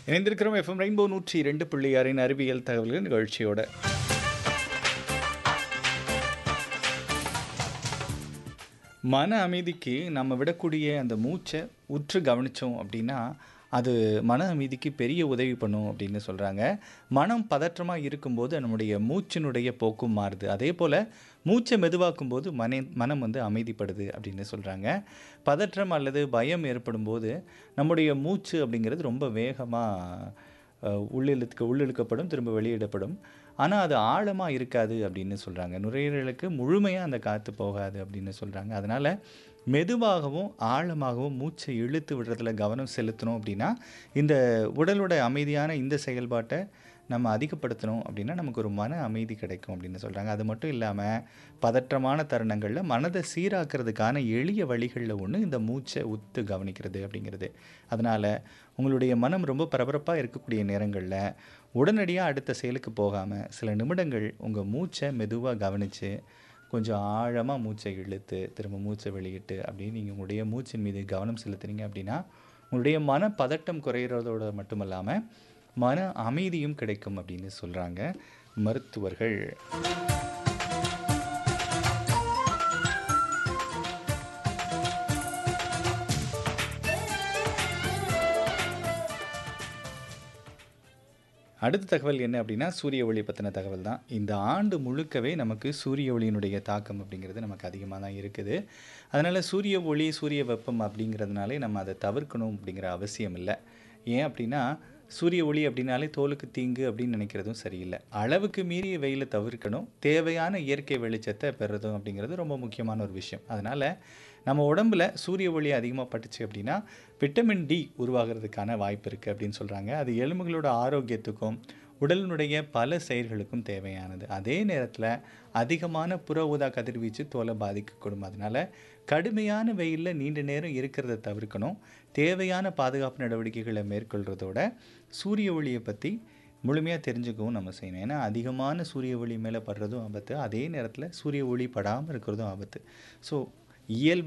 இணைந்திருக்கிறோம் FM rainbow நூற்றி ரெண்டு பிள்ளையாரின் அறிவியல் தகவல்கள் நிகழ்ச்சியோட மன அமைதிக்கு நம்ம விடக்கூடிய அந்த மூச்சை உற்று கவனித்தோம் அப்படின்னா அது மன அமைதிக்கு பெரிய உதவி பண்ணும் அப்படின்னு சொல்கிறாங்க மனம் பதற்றமாக இருக்கும்போது நம்முடைய மூச்சினுடைய போக்கும் மாறுது அதே போல் மூச்சை மெதுவாக்கும் போது மன மனம் வந்து அமைதிப்படுது அப்படின்னு சொல்கிறாங்க பதற்றம் அல்லது பயம் ஏற்படும் போது நம்முடைய மூச்சு அப்படிங்கிறது ரொம்ப வேகமாக அஹ், உள்ளிழுக்க உள்ளிழுக்கப்படும் திரும்ப வெளியிடப்படும் ஆனால் அது ஆழமாக இருக்காது அப்படின்னு சொல்கிறாங்க நுரையீரலுக்கு முழுமையாக அந்த காற்று போகாது அப்படின்னு சொல்கிறாங்க அதனால் மெதுவாகவும் ஆழமாகவும் மூச்சை இழுத்து விடுறதுல கவனம் செலுத்தணும் அப்படின்னா இந்த உடலோட அமைதியான இந்த செயல்பாட்டை நம்ம அதிகப்படுத்தணும் அப்படின்னா நமக்கு ஒரு மன அமைதி கிடைக்கும் அப்படின்னு சொல்கிறாங்க அது மட்டும் இல்லாமல் பதற்றமான தருணங்களில் மனதை சீராக்கிறதுக்கான எளிய வழிகளில் ஒன்று இந்த மூச்சை உத்து கவனிக்கிறது அப்படிங்கிறது அதனால் உங்களுடைய மனம் ரொம்ப பரபரப்பாக இருக்கக்கூடிய நேரங்களில் உடனடியாக அடுத்த செயலுக்கு போகாமல் சில நிமிடங்கள் உங்கள் மூச்சை மெதுவாக கவனித்து கொஞ்சம் ஆழமாக மூச்சை இழுத்து திரும்ப மூச்சை வெளியிட்டு அப்படின்னு நீங்கள் உங்களுடைய மூச்சின் மீது கவனம் செலுத்துனீங்க அப்படின்னா உங்களுடைய மன பதட்டம் குறையிறதோட மட்டும் இல்லாமல் மன அமைதியும் கிடைக்கும் அப்படின்னு சொல்கிறாங்க மருத்துவர்கள் அடுத்த தகவல் என்ன அப்படின்னா சூரிய ஒளி பற்றின தகவல் தான் இந்த ஆண்டு முழுக்கவே நமக்கு சூரிய ஒளியினுடைய தாக்கம் அப்படிங்கிறது நமக்கு அதிகமாக தான் இருக்குது அதனால் சூரிய ஒளி சூரிய வெப்பம் அப்படிங்கிறதுனாலே நம்ம அதை தவிர்க்கணும் அப்படிங்கிற அவசியம் இல்லை ஏன் அப்படின்னா சூரிய ஒளி அப்படின்னாலே தோலுக்கு தீங்கு அப்படின்னு நினைக்கிறதும் சரியில்லை அளவுக்கு மீறிய வெயிலை தவிர்க்கணும் தேவையான இயற்கை வெளிச்சத்தை பெறுறதும் அப்படிங்கிறது ரொம்ப முக்கியமான ஒரு விஷயம் அதனால் நம்ம உடம்புல சூரிய ஒளி அதிகமாக பட்டுச்சு அப்படின்னா விட்டமின் டி உருவாகிறதுக்கான வாய்ப்பு இருக்குது அப்படின்னு சொல்கிறாங்க அது எலும்புகளோட ஆரோக்கியத்துக்கும் உடலினுடைய பல செயல்களுக்கும் தேவையானது அதே நேரத்தில் அதிகமான புற ஊதா கதிர்வீச்சு தோலை பாதிக்கக்கூடும் அதனால் கடுமையான வெயிலில் நீண்ட நேரம் இருக்கிறத தவிர்க்கணும் தேவையான பாதுகாப்பு நடவடிக்கைகளை மேற்கொள்கிறதோட சூரிய ஒளியை பற்றி முழுமையாக தெரிஞ்சுக்கவும் நம்ம செய்யணும் ஏன்னா அதிகமான சூரிய ஒளி மேலே படுறதும் ஆபத்து அதே நேரத்தில் சூரிய ஒளி படாமல் இருக்கிறதும் ஆபத்து ஸோ இயல்பு